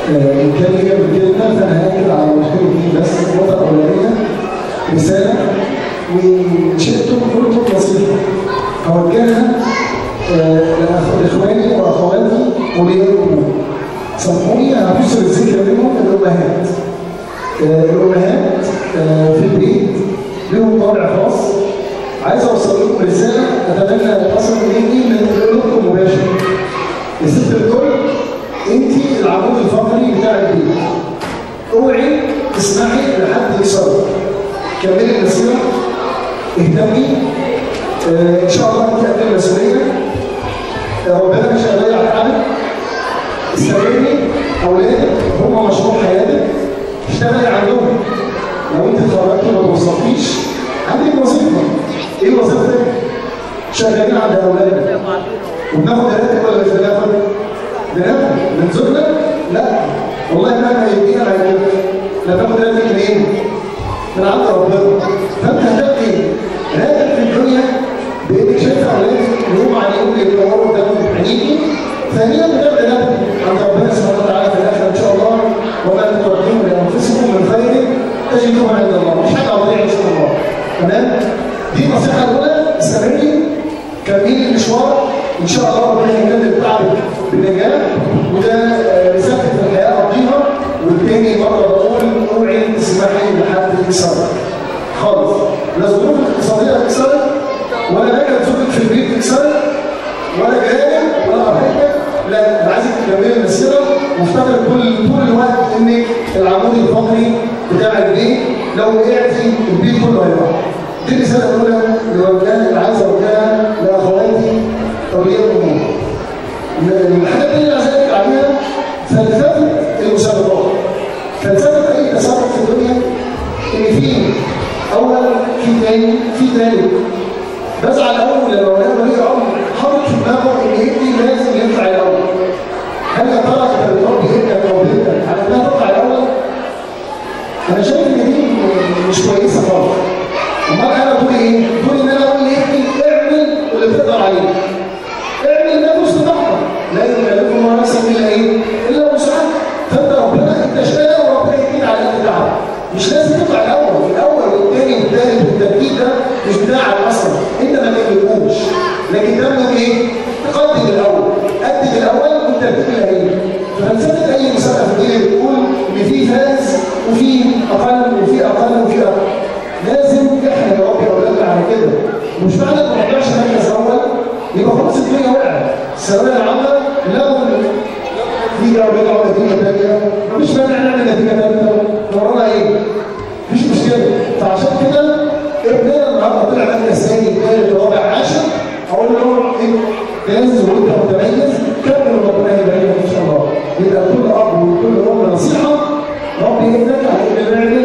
آه، إن كان ليا بالكلمة فأنا هاكد على مشكلة دي بس النقطة الأولانية رسالة وشئتم قلتم نصيحة أوجهها آه، لأخ- لإخواني وأخواتي أولياء الأمور سامحوني هفصل الذكر منهم الأمهات آه، الأمهات آه، في البيت لهم طابع خاص عايز أوصل لكم رسالة أتمنى تصل مني من قلوبكم مباشر يا ست الكل أنت العمود الفقري بتاع البيت اوعي تسمعي لحد يصرف كملي المسيرة اهتمي آه، ان شاء الله انت قد المسؤوليه آه، ربنا مش هيضيع حالك استمري اولادك هم مشروع حياتك اشتغلي عندهم لو انت اتخرجتي وما توظفتيش عندك وظيفه ايه وظيفتك؟ شغالين عند اولادك وبناخد راتب ولا مش بناخد؟ بناخد من زوجنا؟ لا والله مهما يدينا ما يدينا لا بناخد راتب منين؟ من عند ربنا فانت هتبقي راتب في الدنيا بانك شايف اولادك اللي هم عليهم يتطوروا قدام عينيكي ثانيا بتاخد راتب عند ربنا سبحانه وتعالى في الاخره ان شاء الله وما تقدموا لانفسكم من خير تجدوه عند الله مش حاجه عظيمه ان شاء الله تمام دي النصيحه الاولى استمري كملي المشوار ان شاء الله ربنا يكمل تعبك بالنجاح وده آه، رسالتك في الحياه قضيها والتاني مره بقول اوعي تسمحي لحد يكسرك خالص لا الظروف الاقتصاديه تكسرك ولا نكد زوجك في البيت تكسرك ولا جيرانك ولا قرايبك لا انا عايزك تكملي المسيره وافتكر كل طول الوقت انك العمود الفقري بتاع البيت لو وقعتي البيت كله هيقع دي الرساله الاولى اللي وجهها اللي عايز اوجهها لاخواتي اولياء الامور الحاجه الثانيه اللي عايز اكد عليها فلسفه المسابقات فلسفه اي تصرف في الدنيا ان في اول في تاني في تالت بزعل اول لما الاقي ولي امر حاطط في دماغه ان ابني لازم يطلع الاول هل يا ترى انت بتربي ابنك او بنتك على انها تطلع الاول؟ انا شايف ان دي مش كويسه خالص امال انا بقول ايه؟ بقول ان انا اقول لابني اعمل اللي تقدر عليه اعمل ما في استطاعتك لا يكلف الله نفسا الا ايه؟ الا وسعها فانت ربنا انت اشتغل وربنا يديك على قد تعب مش لازم تطلع الاول الاول والثاني والثالث والترتيب ده مش بتاعك اصلا انت ما تملكوش لكن تملك ايه؟ تقدم الاول قدم الاول والترتيب الاخير فلسفه اي مسابقه في الدنيا بتقول ان في فاز وفي اقل وفي اقل وفي اقل لازم احنا نربي اولادنا على كده مش معنى ان ما طلعش مركز اول يبقى خلاص الدنيا وقعت الثانويه العامه لو في جوله ولا نتيجه ثانيه مفيش مانع نعمل نتيجه ثالثه ورانا ايه؟ مفيش مشكله فعشان كده ابننا النهارده طلع مركز ثاني ثالث رابع عاشر اقول له انت جاهز وانت متميز كمل ربنا يبارك ان شاء الله يبقى كل اب وكل ام نصيحه ربي ابنك على ابن